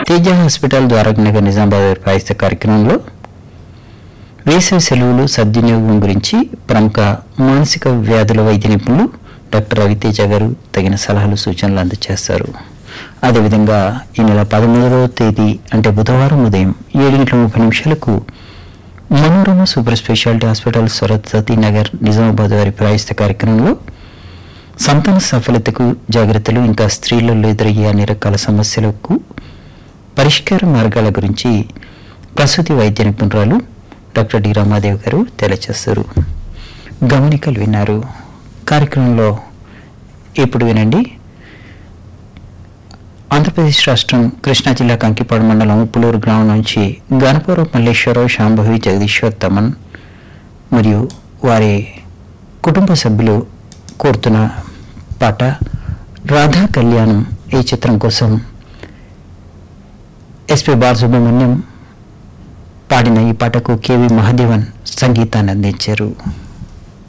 Teja hospital Dwarakanagar Nizamabad పాయిస్త కార్యక్రమంలో వేసవి సెలవులు సద్వినియోగం గురించి ప్రముఖ మానసిక వ్యాధుల వైద్య నిపుణులు డాక్టర్ రవితేజ గారు తగిన సలహాలు సూచనలు అందజేస్తారు అదేవిధంగా ఈ నెల పదమూడవ తేదీ అంటే బుధవారం ఉదయం ఏడు గంటల ముప్పై నిమిషాలకు Manorama super speciality hospital Saraswathi Nagar Nizamabad వారి ప్రాయస్త కార్యక్రమంలో సంతాన సఫలతకు జాగ్రత్తలు ఇంకా స్త్రీలలో ఎదురయ్యే అన్ని రకాల సమస్యలకు పరిష్కార మార్గాల గురించి ప్రసూతి వైద్య నిపుణురాలు డాక్టర్ డి రామాదేవి గారు తెలియజేస్తారు గమనికలు విన్నారు కార్యక్రమంలో ఇప్పుడు వినండి ఆంధ్రప్రదేశ్ రాష్ట్రం కృష్ణా జిల్లా కంకిపాడు మండలం ఉప్పులూరు గ్రామం నుంచి గణపురం మల్లేశ్వరరావు శాంభవి జగదీశ్వర్ తమన్ మరియు వారి కుటుంబ సభ్యులు కోరుతున్న పాట రాధా కళ్యాణం ఈ చిత్రం కోసం ఎస్పి బాలసుబ్రహ్మణ్యం పాడిన ఈ పాటకు కేవి మహాదేవన్ సంగీతాన్ని అందించారు